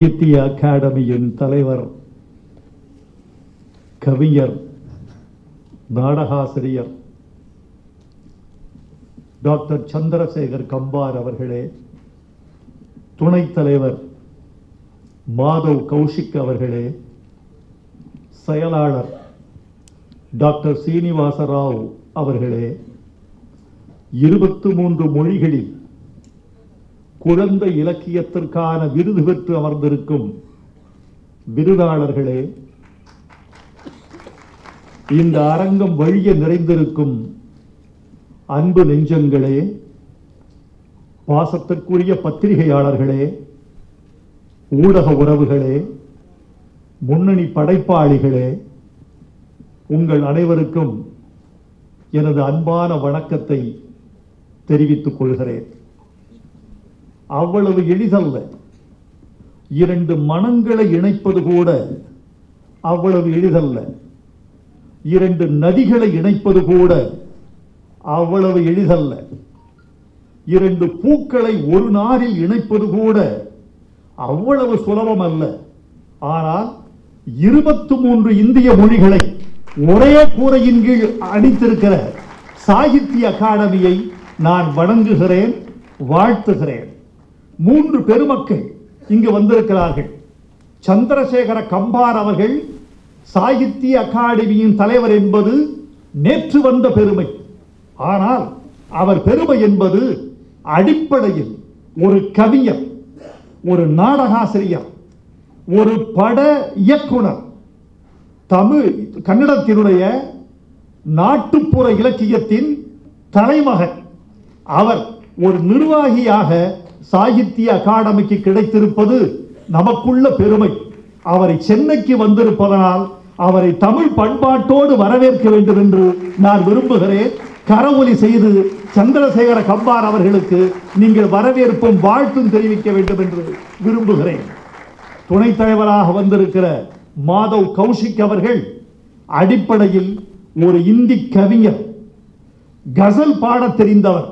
சாகித்ய அகாடமியின் தலைவர் கவிஞர் நாடகாசிரியர் doctor Chandrasekhar compare அவர்களே துணைத் தலைவர் மாதவ் கௌஷிக் அவர்களே செயலாளர் டாக்டர் சீனிவாச ராவ் அவர்களே இருபத்து மூன்று மொழிகளில் குழந்தை இலக்கியத்திற்கான விருது பெற்று அமர்ந்திருக்கும் விருதாளர்களே இந்த அரங்கம் வழிய நிறைந்திருக்கும் அன்பு நெஞ்சங்களே பாசத்திற்குரிய பத்திரிகையாளர்களே ஊடக உறவுகளே முன்னணி படைப்பாளிகளே உங்கள் அனைவருக்கும் எனது அன்பான வணக்கத்தை தெரிவித்துக் கொள்கிறேன் அவ்வளவு எளிதல்ல இரண்டு மனங்களை இணைப்பது கூட அவ்வளவு எளிதல்ல இரண்டு நதிகளை இணைப்பது கூட அவ்வளவு எளிதல்ல இரண்டு பூக்களை ஒரு நாரில் இணைப்பது கூட அவ்வளவு சுலபம் அல்ல ஆனால் இருபத்து மூன்று இந்திய மொழிகளை ஒரே கூரையின் கீழ் அடித்திருக்கிற சாகித்ய அகாடமியை நான் வணங்குகிறேன் வாழ்த்துகிறேன் மூன்று பெருமக்கள் இங்கு வந்திருக்கிறார்கள் சந்திரசேகர கம்பார் அவர்கள் சாகித்ய அகாடமியின் தலைவர் என்பது நேற்று வந்த பெருமை ஆனால் அவர் பெருமை என்பது அடிப்படையில் ஒரு கவிஞர் ஒரு நாடகாசிரியர் ஒரு பட இயக்குனர் தமிழ் கன்னடத்தினுடைய நாட்டுப்புற இலக்கியத்தின் தலைமகன் அவர் ஒரு நிர்வாகியாக சாகித்ய அகாடமிக்கு கிடைத்திருப்பது நமக்குள்ள பெருமை அவரை சென்னைக்கு வந்திருப்பதனால் அவரை தமிழ் பண்பாட்டோடு வரவேற்க வேண்டும் என்று நான் விரும்புகிறேன் கரவொலி செய்து சந்திரசேகர கம்பார் அவர்களுக்கு நீங்கள் வரவேற்பும் வாழ்த்தும் தெரிவிக்க வேண்டும் என்று விரும்புகிறேன் துணைத் தலைவராக வந்திருக்கிற மாதவ் கௌஷிக் அவர்கள் அடிப்படையில் ஒரு இந்தி கவிஞர் கசல் பாடத் தெரிந்தவர்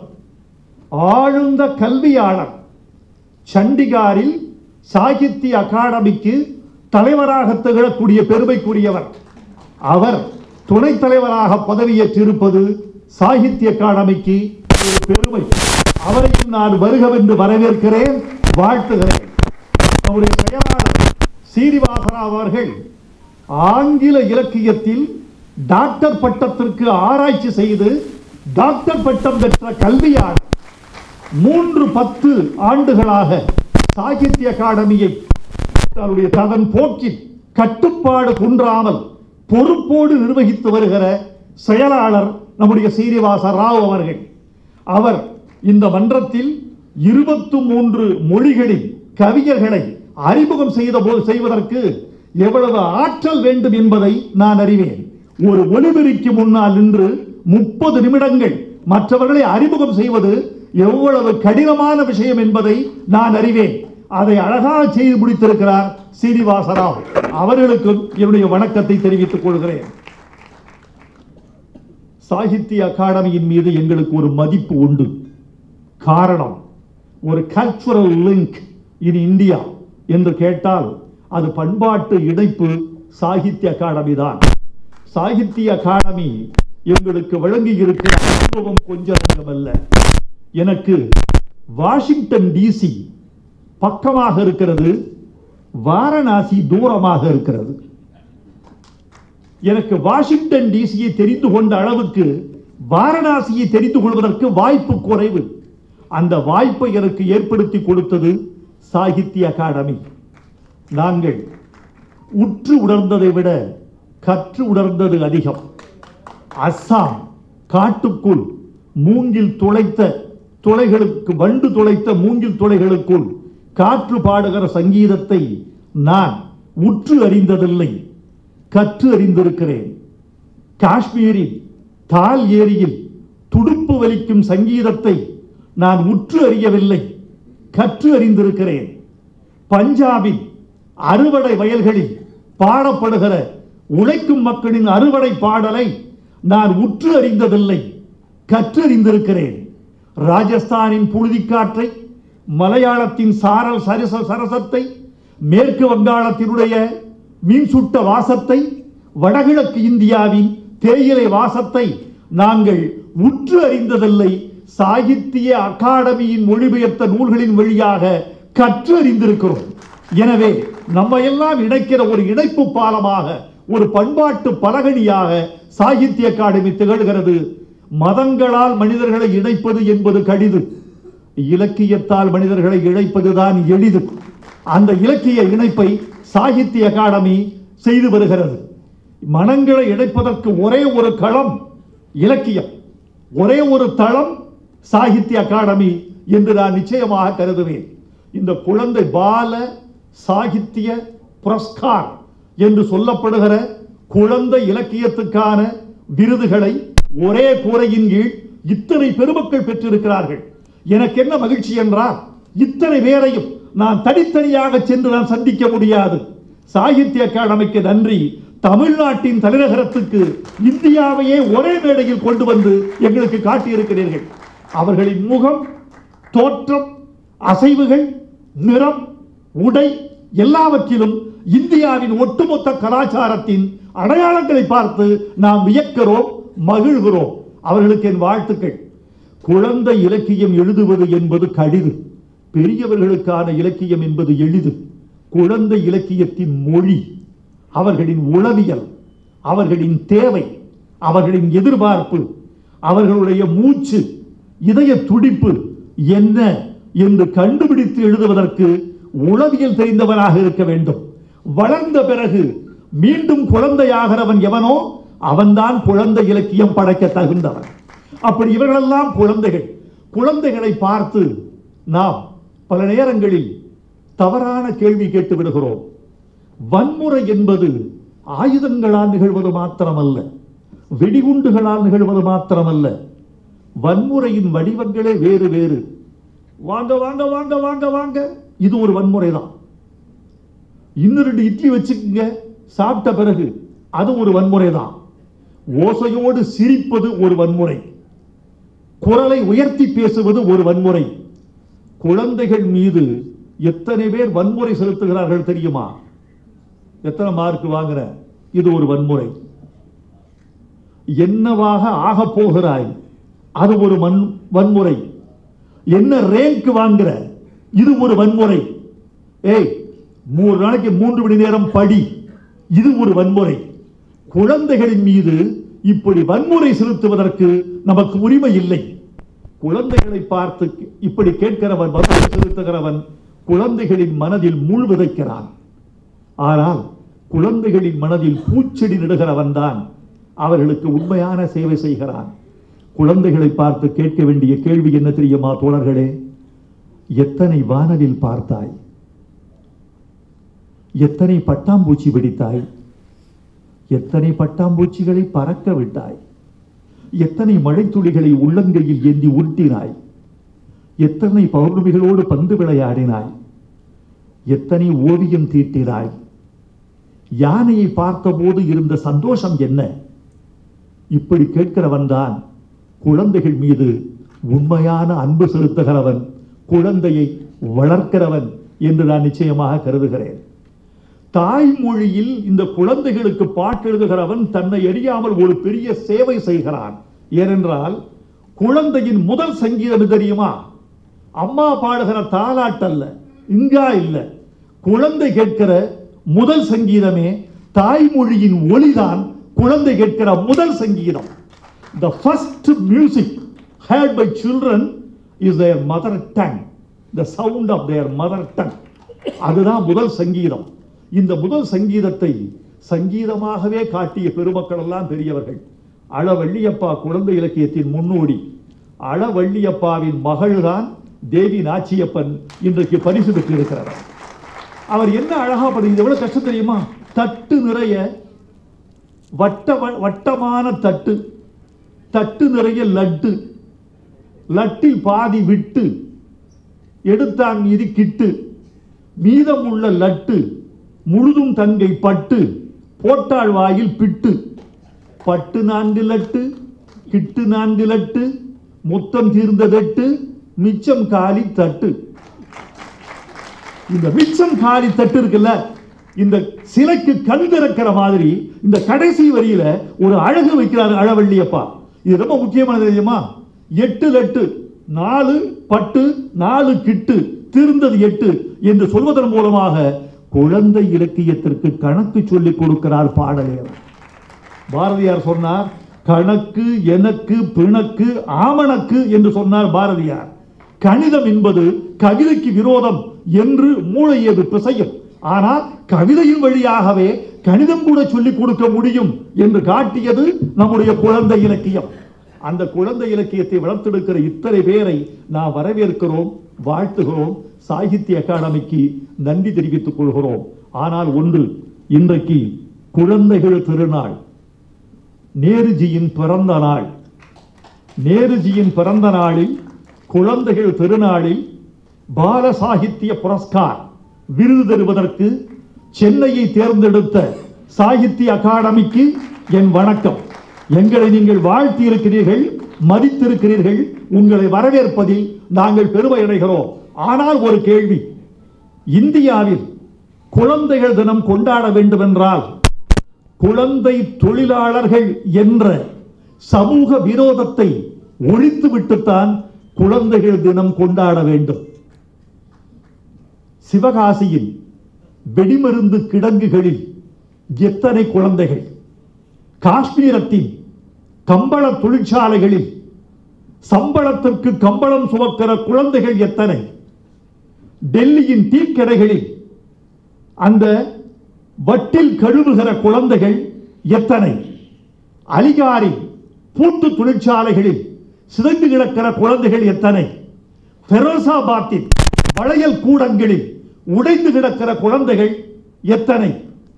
ஆழ்ந்த கல்வியாளர் சண்டிகாரில் சாகித்ய அகாடமிக்கு தலைவராக திகழக்கூடிய பெருமைக்குரியவர் அவர் துணைத் தலைவராக பதவியேற்றிருப்பது சாகித்ய அகாடமிக்கு ஒரு பெருமை அவரையும் நான் வருகவென்று வரவேற்கிறேன் வாழ்த்துகிறேன் நம்முடைய செயலாளர் சீனிவாசராவ் அவர்கள் ஆங்கில இலக்கியத்தில் டாக்டர் பட்டத்திற்கு ஆராய்ச்சி செய்து டாக்டர் பட்டம் பெற்ற கல்வியாளர் மூன்று பத்து ஆண்டுகளாக சாகித்ய அகாடமியை தன்னுடைய ததன் போக்கில் கட்டுப்பாடு குன்றாமல் பொறுப்போடு நிர்வகித்து வருகிற செயலாளர் நம்முடைய சீனிவாச ராவ் அவர்கள் அவர் இந்த மன்றத்தில் இருபத்து மூன்று மொழிகளில் கவிஞர்களை அறிமுகம் செய்த போது செய்வதற்கு எவ்வளவு ஆற்றல் வேண்டும் என்பதை நான் அறிவேன் ஒரு ஒலிபெருக்கி முன்னால் நின்று முப்பது நிமிடங்கள் மற்றவர்களை அறிமுகம் செய்வது எவ்வளவு கடினமான விஷயம் என்பதை நான் அறிவேன் அதை அழகாக செய்து முடித்திருக்கிறார் சீனிவாசராவ் அவர்களுக்கும் என்னுடைய வணக்கத்தை தெரிவித்துக் கொள்கிறேன் சாகித்ய அகாடமியின் மீது எங்களுக்கு ஒரு மதிப்பு உண்டு காரணம் ஒரு கல்ச்சுரல் லிங்க் இன் இந்தியா என்று கேட்டால் அது பண்பாட்டு இணைப்பு சாகித்ய அகாடமி தான் சாகித்ய அகாடமி எங்களுக்கு வழங்கி இருக்கிற அனுபவம் கொஞ்சம் அல்ல எனக்கு வாஷிங்டன் டிசி பக்கமாக இருக்கிறது வாரணாசி தூரமாக இருக்கிறது எனக்கு வாஷிங்டன் டிசியை தெரிந்து கொண்ட அளவுக்கு வாரணாசியை தெரிந்து கொள்வதற்கு வாய்ப்பு குறைவு அந்த வாய்ப்பை எனக்கு ஏற்படுத்தி கொடுத்தது சாகித்ய அகாடமி நாங்கள் உற்று உணர்ந்ததை விட கற்று உணர்ந்தது அதிகம் அஸ்ஸாம் காட்டுக்குள் மூங்கில் துளைத்த துளைகளுக்கு வண்டு துளைத்த மூங்கில் துளைகளுக்குள் காற்று பாடுகிற சங்கீதத்தை நான் உற்று அறிந்ததில்லை கற்று அறிந்திருக்கிறேன் காஷ்மீரில் தால் ஏரியில் துடுப்பு வலிக்கும் சங்கீதத்தை நான் உற்று அறியவில்லை கற்று அறிந்திருக்கிறேன் பஞ்சாபில் அறுவடை வயல்களில் பாடப்படுகிற உழைக்கும் மக்களின் அறுவடை பாடலை நான் உற்று அறிந்ததில்லை கற்றறிந்திருக்கிறேன் ராஜஸ்தானின் புழுதிக்காற்றை மலையாளத்தின் சாரல் சரிச சரசத்தை மேற்கு வங்காளத்தினுடைய மீன் சுட்ட வாசத்தை வடகிழக்கு இந்தியாவின் தேயிலை வாசத்தை நாங்கள் உற்று அறிந்ததில்லை சாகித்ய அகாடமியின் மொழிபெயர்த்த நூல்களின் வழியாக கற்று அறிந்திருக்கிறோம் எனவே நம்ம எல்லாம் இணைக்கிற ஒரு இணைப்பு பாலமாக ஒரு பண்பாட்டு பலகணியாக சாகித்ய அகாடமி திகழ்கிறது மதங்களால் மனிதர்களை இணைப்பது என்பது கடிது இலக்கியத்தால் மனிதர்களை இழைப்பதுதான் எளிது அந்த இலக்கிய இணைப்பை சாகித்ய அகாடமி செய்து வருகிறது மனங்களை இணைப்பதற்கு ஒரே ஒரு களம் இலக்கியம் ஒரே ஒரு தளம் சாகித்ய அகாடமி என்று நான் நிச்சயமாக கருதுவேன் இந்த குழந்தை பால சாகித்ய புரஸ்கார் என்று சொல்லப்படுகிற குழந்தை இலக்கியத்துக்கான விருதுகளை ஒரே கூரையின் கீழ் இத்தனை பெருமக்கள் பெற்றிருக்கிறார்கள் எனக்கு என்ன மகிழ்ச்சி என்றால் இத்தனை பேரையும் நான் தனித்தனியாக சென்று நான் சந்திக்க முடியாது சாகித்ய அகாடமிக்கு நன்றி தமிழ்நாட்டின் தலைநகரத்துக்கு இந்தியாவையே ஒரே மேடையில் கொண்டு வந்து எங்களுக்கு காட்டியிருக்கிறீர்கள் அவர்களின் முகம் தோற்றம் அசைவுகள் நிறம் உடை எல்லாவற்றிலும் இந்தியாவின் ஒட்டுமொத்த கலாச்சாரத்தின் அடையாளங்களை பார்த்து நாம் வியக்கிறோம் மகிழ்கிறோம் அவர்களுக்கு என் வாழ்த்துக்கள் குழந்தை இலக்கியம் எழுதுவது என்பது கடிது பெரியவர்களுக்கான இலக்கியம் என்பது எளிது குழந்தை இலக்கியத்தின் மொழி அவர்களின் உளவியல் அவர்களின் தேவை அவர்களின் எதிர்பார்ப்பு அவர்களுடைய மூச்சு இதய துடிப்பு என்ன என்று கண்டுபிடித்து எழுதுவதற்கு உளவியல் தெரிந்தவனாக இருக்க வேண்டும் வளர்ந்த பிறகு மீண்டும் குழந்தையாகிறவன் எவனோ அவன்தான் குழந்தை இலக்கியம் படைக்க தகுந்தவன் அப்படி இவர்களெல்லாம் குழந்தைகள் குழந்தைகளை பார்த்து நாம் பல நேரங்களில் தவறான கேள்வி கேட்டு விடுகிறோம் வன்முறை என்பது ஆயுதங்களால் நிகழ்வது மாத்திரமல்ல வெடிகுண்டுகளால் நிகழ்வது மாத்திரமல்ல வன்முறையின் வடிவங்களே வேறு வேறு வாங்க வாங்க வாங்க வாங்க வாங்க இது ஒரு வன்முறை தான் இன்னும் ரெண்டு இட்லி வச்சுக்கங்க சாப்பிட்ட பிறகு அது ஒரு வன்முறை தான் ஓசையோடு சிரிப்பது ஒரு வன்முறை குரலை உயர்த்தி பேசுவது ஒரு வன்முறை குழந்தைகள் மீது எத்தனை பேர் வன்முறை செலுத்துகிறார்கள் தெரியுமா எத்தனை மார்க் வாங்குற இது ஒரு வன்முறை என்னவாக ஆகப் போகிறாய் அது ஒரு மண் வன்முறை என்ன ரேங்க் வாங்குற இது ஒரு வன்முறை ஏய் மூணு நாளைக்கு மூன்று மணி நேரம் படி இது ஒரு வன்முறை குழந்தைகளின் மீது இப்படி வன்முறை செலுத்துவதற்கு நமக்கு உரிமை இல்லை குழந்தைகளை பார்த்து இப்படி கேட்கிறவன் வன்முறை செலுத்துகிறவன் குழந்தைகளின் மனதில் முள் விதைக்கிறான் ஆனால் குழந்தைகளின் மனதில் பூச்செடி நடுகிறவன் தான் அவர்களுக்கு உண்மையான சேவை செய்கிறான் குழந்தைகளை பார்த்து கேட்க வேண்டிய கேள்வி என்ன தெரியுமா தோழர்களே எத்தனை வானவில் பார்த்தாய் எத்தனை பட்டாம்பூச்சி வெடித்தாய் எத்தனை பட்டாம்பூச்சிகளை பறக்க விட்டாய் எத்தனை மழைத்துளிகளை உள்ளங்கையில் ஏந்தி உருட்டினாய் எத்தனை பௌர்ணமிகளோடு பந்து விளையாடினாய் எத்தனை ஓவியம் தீட்டினாய் யானையை பார்த்தபோது இருந்த சந்தோஷம் என்ன இப்படி கேட்கிறவன் தான் குழந்தைகள் மீது உண்மையான அன்பு செலுத்துகிறவன் குழந்தையை வளர்க்கிறவன் என்று நான் நிச்சயமாக கருதுகிறேன் தாய்மொழியில் இந்த குழந்தைகளுக்கு பாட்டு எழுதுகிறவன் தன்னை அறியாமல் ஒரு பெரிய சேவை செய்கிறான் ஏனென்றால் குழந்தையின் முதல் சங்கீதம் எது தெரியுமா அம்மா பாடுகிற தாலாட்டல்ல இங்கா இல்ல குழந்தை கேட்கிற முதல் சங்கீதமே தாய்மொழியின் ஒளிதான் குழந்தை கேட்கிற முதல் சங்கீதம் the first music heard by children is their mother tongue the sound of their mother tongue அதுதான் முதல் சங்கீதம் இந்த முதல் சங்கீதத்தை சங்கீதமாகவே காட்டிய பெருமக்கள் எல்லாம் பெரியவர்கள் அளவள்ளியப்பா குழந்தை இலக்கியத்தின் முன்னோடி அளவள்ளியப்பாவின் மகள்தான் தேவி நாச்சியப்பன் இன்றைக்கு பரிசு பெற்றிருக்கிறார் அவர் என்ன அழகா பண்ணி எவ்வளவு கஷ்டம் தெரியுமா தட்டு நிறைய வட்ட வட்டமான தட்டு தட்டு நிறைய லட்டு லட்டில் பாதி விட்டு எடுத்தான் மீதி கிட்டு மீதம் உள்ள லட்டு முழுதும் தங்கை பட்டு போட்டாள் வாயில் பிட்டு பட்டு நான்கு லட்டு கிட்டு நான்கு லட்டு மொத்தம் தீர்ந்ததெட்டு மிச்சம் காலி தட்டு இந்த மிச்சம் காலி தட்டு இருக்குல்ல இந்த சிலைக்கு கண் திறக்கிற மாதிரி இந்த கடைசி வரியில ஒரு அழகு வைக்கிறாரு அழவள்ளியப்பா இது ரொம்ப முக்கியமானது தெரியுமா எட்டு லட்டு நாலு பட்டு நாலு கிட்டு திருந்தது எட்டு என்று சொல்வதன் மூலமாக குழந்தை இலக்கியத்திற்கு கணக்கு சொல்லிக் கொடுக்கிறார் பாடலையர் பாரதியார் சொன்னார் கணக்கு எனக்கு பிணக்கு ஆமணக்கு என்று சொன்னார் பாரதியார் கணிதம் என்பது கவிதைக்கு விரோதம் என்று மூளையது பிசையும் ஆனால் கவிதையின் வழியாகவே கணிதம் கூட சொல்லிக் கொடுக்க முடியும் என்று காட்டியது நம்முடைய குழந்தை இலக்கியம் அந்த குழந்தை இலக்கியத்தை வளர்த்தெடுக்கிற இத்தனை பேரை நாம் வரவேற்கிறோம் வாழ்த்துகிறோம் சாகித்ய அகாடமிக்கு நன்றி தெரிவித்துக் கொள்கிறோம் ஆனால் ஒன்று இன்றைக்கு குழந்தைகள் திருநாள் நேருஜியின் பிறந்த நாள் நேருஜியின் பிறந்த நாளில் குழந்தைகள் திருநாளில் பால சாகித்ய புரஸ்கார் விருது தருவதற்கு சென்னையை தேர்ந்தெடுத்த சாகித்ய அகாடமிக்கு என் வணக்கம் எங்களை நீங்கள் வாழ்த்தி இருக்கிறீர்கள் மதித்திருக்கிறீர்கள் உங்களை வரவேற்பதில் நாங்கள் பெருமை அடைகிறோம் ஆனால் ஒரு கேள்வி இந்தியாவில் குழந்தைகள் தினம் கொண்டாட வேண்டும் என்றால் குழந்தை தொழிலாளர்கள் என்ற சமூக விரோதத்தை ஒழித்துவிட்டுத்தான் குழந்தைகள் தினம் கொண்டாட வேண்டும் சிவகாசியில் வெடிமருந்து கிடங்குகளில் எத்தனை குழந்தைகள் காஷ்மீரத்தின் கம்பள தொழிற்சாலைகளில் சம்பளத்திற்கு கம்பளம் சுமக்கிற குழந்தைகள் எத்தனை டெல்லியின் டீக்கடைகளில் அந்த வட்டில் கழுவுகிற குழந்தைகள் எத்தனை அலிகாரி பூட்டு தொழிற்சாலைகளில் சிதைந்து கிடக்கிற குழந்தைகள் எத்தனை ஃபெரோசாபாத்தின் வளையல் கூடங்களில் உடைந்து கிடக்கிற குழந்தைகள் எத்தனை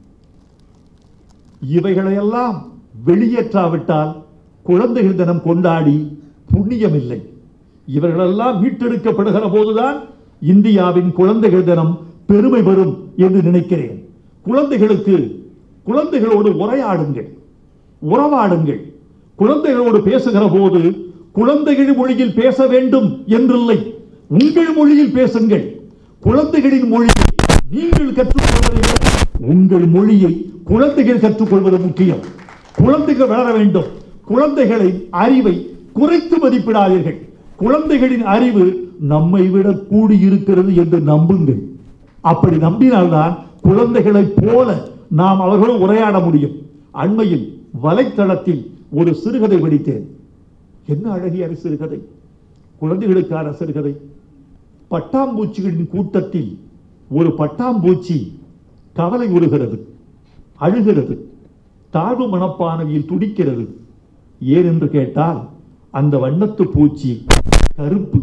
இவைகளையெல்லாம் வெளியேற்றாவிட்டால் குழந்தைகள் தினம் கொண்டாடி புண்ணியமில்லை இவர்களெல்லாம் மீட்டெடுக்கப்படுகிற போதுதான் இந்தியாவின் குழந்தைகள் தினம் பெருமை பெறும் என்று நினைக்கிறேன் குழந்தைகளுக்கு குழந்தைகளோடு உரையாடுங்கள் உறவாடுங்கள் குழந்தைகளோடு பேசுகிற போது குழந்தைகள் மொழியில் பேச வேண்டும் என்றில்லை உங்கள் மொழியில் பேசுங்கள் குழந்தைகளின் மொழியை நீங்கள் கற்றுக்கொள்வதை விட உங்கள் மொழியை குழந்தைகள் கற்றுக்கொள்வது முக்கியம் குழந்தைகள் வளர வேண்டும் குழந்தைகளின் அறிவை குறைத்து மதிப்பிடாதீர்கள் குழந்தைகளின் அறிவு நம்மை விட கூடி இருக்கிறது என்று நம்புங்கள் அப்படி நம்பினால்தான் குழந்தைகளைப் போல நாம் அவர்களும் உரையாட முடியும் அண்மையில் வலைத்தளத்தில் ஒரு சிறுகதை படித்தேன் என்ன அழகிய சிறுகதை குழந்தைகளுக்கான சிறுகதை பட்டாம்பூச்சிகளின் கூட்டத்தில் ஒரு பட்டாம்பூச்சி கவலை உறுகிறது அழுகிறது தாழ்வு மனப்பானவியில் துடிக்கிறது ஏன் என்று கேட்டால் அந்த வண்ணத்து பூச்சி கருப்பு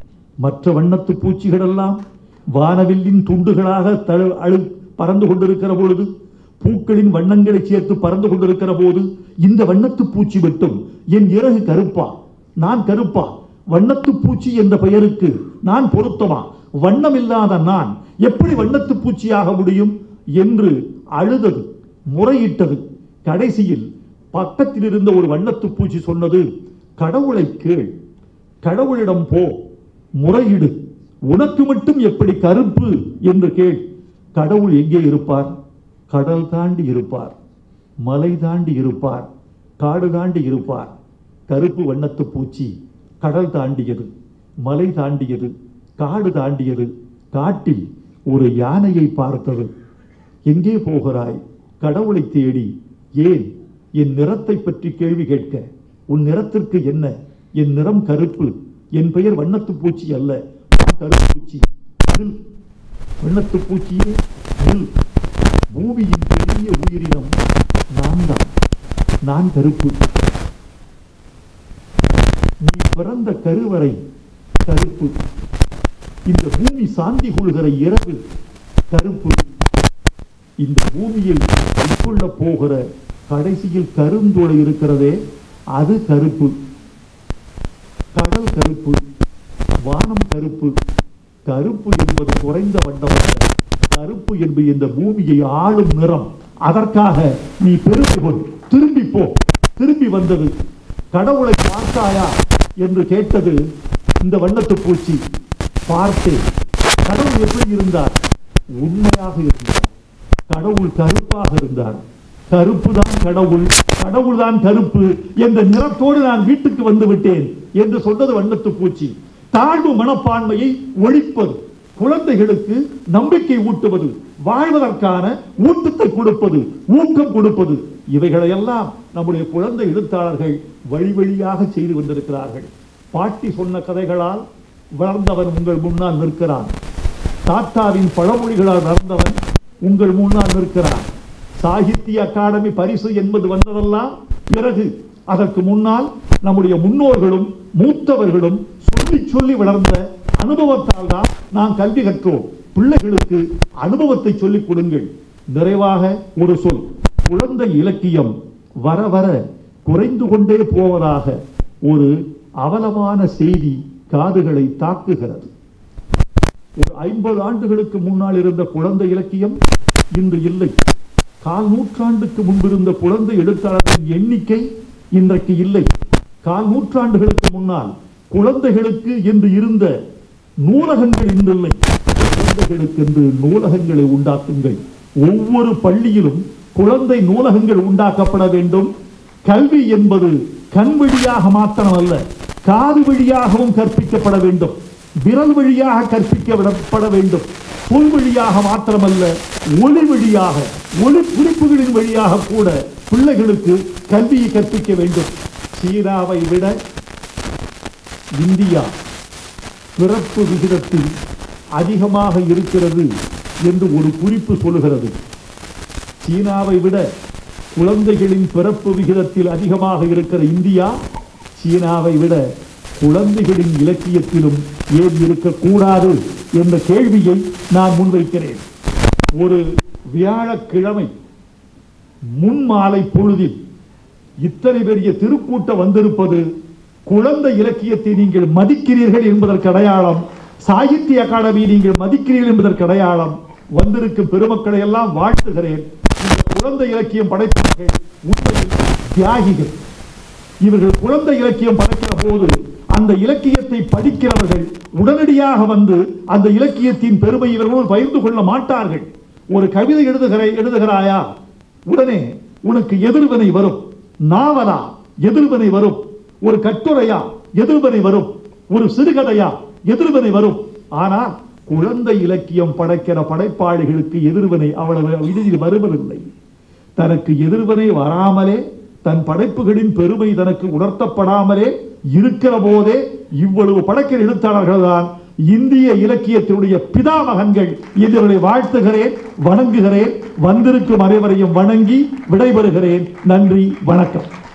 மற்ற வண்ணத்து பூச்சிகளெல்லாம் வானவில்லின் துண்டுகளாக தழு அழு பறந்து கொண்டிருக்கிற பொழுது பூக்களின் வண்ணங்களை சேர்த்து பறந்து கொண்டிருக்கிற போது இந்த வண்ணத்து பூச்சி மட்டும் என் இறகு கருப்பா நான் கருப்பா வண்ணத்து பூச்சி என்ற பெயருக்கு நான் பொருத்தமா வண்ணம் இல்லாத நான் எப்படி வண்ணத்து பூச்சியாக முடியும் என்று அழுதது முறையிட்டது கடைசியில் பக்கத்தில் இருந்த ஒரு வண்ணத்து பூச்சி சொன்னது கடவுளை கேள் கடவுளிடம் போ முறையிடு உனக்கு மட்டும் எப்படி கருப்பு என்று கேள் கடவுள் எங்கே இருப்பார் கடல் தாண்டி இருப்பார் மலை தாண்டி இருப்பார் காடு தாண்டி இருப்பார் கருப்பு வண்ணத்து பூச்சி கடல் தாண்டியது மலை தாண்டியது காடு தாண்டியது காட்டில் ஒரு யானையை பார்த்தது எங்கே போகிறாய் கடவுளை தேடி ஏன் என் நிறத்தை பற்றி கேள்வி கேட்க உன் நிறத்திற்கு என்ன என் நிறம் கருப்பு என் பெயர் வண்ணத்து பூச்சி அல்ல நான் கருப்பு பூச்சி நில். வண்ணத்து பூச்சியே நில். பூமியின் பெரிய உயிரினம் நான் தான் நான் கருப்பு நீ பிறந்த கருவறை கருப்பு இந்த பூமி சாந்தி கொள்கிற இரவு கருப்பு இந்த பூமியில் உட்கொள்ள போகிற கடைசியில் கருந்துளை இருக்கிறதே அது கருப்பு கடல் கருப்பு வானம் கருப்பு கருப்பு என்பது குறைந்த வண்ணம் அல்ல. கருப்பு என்பது இந்த பூமியை ஆளும் நிறம் அதற்காக நீ பெருமை கொள் திரும்பி போ திரும்பி வந்தது கடவுளை பார்த்தாயா என்று கேட்டது இந்த வண்ணத்து பூச்சி பார்த்தேன் கடவுள் எப்படி இருந்தார் உண்மையாக இருந்தார் கடவுள் கருப்பாக இருந்தார் கருப்பு தான் கடவுள் கடவுள் தான் கருப்பு என்ற நிறத்தோடு நான் வீட்டுக்கு வந்து விட்டேன் என்று சொன்னது வண்ணத்து பூச்சி தாழ்வு மனப்பான்மையை ஒழிப்பது குழந்தைகளுக்கு நம்பிக்கை ஊட்டுவது வாழ்வதற்கான ஊட்டத்தை கொடுப்பது ஊக்கம் கொடுப்பது இவைகளையெல்லாம் நம்முடைய குழந்தை எழுத்தாளர்கள் வழி வழியாக செய்து வந்திருக்கிறார்கள் பாட்டி சொன்ன கதைகளால் வளர்ந்தவன் உங்கள் முன்னால் நிற்கிறான் தாத்தாவின் பழமொழிகளால் வளர்ந்தவன் உங்கள் முன்னால் நிற்கிறான் சாகித்ய அகாடமி பரிசு என்பது வந்ததெல்லாம் பிறகு அதற்கு முன்னால் நம்முடைய முன்னோர்களும் மூத்தவர்களும் சொல்லி சொல்லி வளர்ந்த அனுபவத்தால் தான் நாம் கல்வி கற்றோம் பிள்ளைகளுக்கு அனுபவத்தை சொல்லிக் கொடுங்கள் நிறைவாக ஒரு சொல் குழந்தை இலக்கியம் வர வர குறைந்து கொண்டே போவதாக ஒரு அவலமான செய்தி காதுகளை தாக்குகிறது ஒரு ஐம்பது ஆண்டுகளுக்கு முன்னால் இருந்த குழந்தை இலக்கியம் இன்று இல்லை கால் நூற்றாண்டுக்கு முன்பிருந்த குழந்தை எழுத்தாளர்களின் எண்ணிக்கை இன்றைக்கு இல்லை கால் நூற்றாண்டுகளுக்கு முன்னால் குழந்தைகளுக்கு என்று இருந்த நூலகங்கள் இன்றில்லை குழந்தைகளுக்கு என்று நூலகங்களை உண்டாக்குங்கள் ஒவ்வொரு பள்ளியிலும் குழந்தை நூலகங்கள் உண்டாக்கப்பட வேண்டும் கல்வி என்பது கண் வழியாக மாத்திரமல்ல காது வழியாகவும் கற்பிக்கப்பட வேண்டும் விரல் வழியாக கற்பிக்கப்பட வேண்டும் சொல் வழியாக மாத்திரமல்ல ஒளி வழியாக ஒளி குறிப்புகளின் வழியாக கூட பிள்ளைகளுக்கு கல்வியை கற்பிக்க வேண்டும் சீனாவை விட இந்தியா பிறப்பு விகிதத்தில் அதிகமாக இருக்கிறது என்று ஒரு குறிப்பு சொல்லுகிறது சீனாவை விட குழந்தைகளின் பிறப்பு விகிதத்தில் அதிகமாக இருக்கிற இந்தியா சீனாவை விட குழந்தைகளின் இலக்கியத்திலும் ஏன் இருக்கக்கூடாது என்ற கேள்வியை நான் முன்வைக்கிறேன் ஒரு வியாழக்கிழமை முன் மாலை பொழுதில் இத்தனை பெரிய திருக்கூட்டம் வந்திருப்பது குழந்தை இலக்கியத்தை நீங்கள் மதிக்கிறீர்கள் என்பதற்கு அடையாளம் சாகித்ய அகாடமி நீங்கள் மதிக்கிறீர்கள் என்பதற்கு அடையாளம் வந்திருக்கும் பெருமக்களை எல்லாம் வாழ்த்துகிறேன் இந்த குழந்தை இலக்கியம் படைத்தவர்கள் உண்மையில் தியாகிகள் இவர்கள் குழந்தை இலக்கியம் படைக்கிற போது அந்த இலக்கியத்தை படிக்கிறவர்கள் உடனடியாக வந்து அந்த இலக்கியத்தின் பெருமை இவர்களோடு பகிர்ந்து கொள்ள மாட்டார்கள் ஒரு கவிதை எழுதுகிற எழுதுகிறாயா உடனே உனக்கு எதிர்வினை வரும் நாவலா எதிர்வினை வரும் ஒரு கட்டுரையா எதிர்வினை வரும் ஒரு சிறுகதையா எதிர்வினை வரும் ஆனால் குழந்தை இலக்கியம் படைக்கிற படைப்பாளிகளுக்கு எதிர்வினை அவ்வளவு எளிதில் வருவதில்லை தனக்கு எதிர்வினை வராமலே தன் படைப்புகளின் பெருமை தனக்கு உணர்த்தப்படாமலே இருக்கிற போதே இவ்வளவு படைக்கிற எழுத்தாளர்கள் தான் இந்திய இலக்கியத்தினுடைய பிதாமகன்கள் இவர்களை வாழ்த்துகிறேன் வணங்குகிறேன் வந்திருக்கும் அனைவரையும் வணங்கி விடைபெறுகிறேன் நன்றி வணக்கம்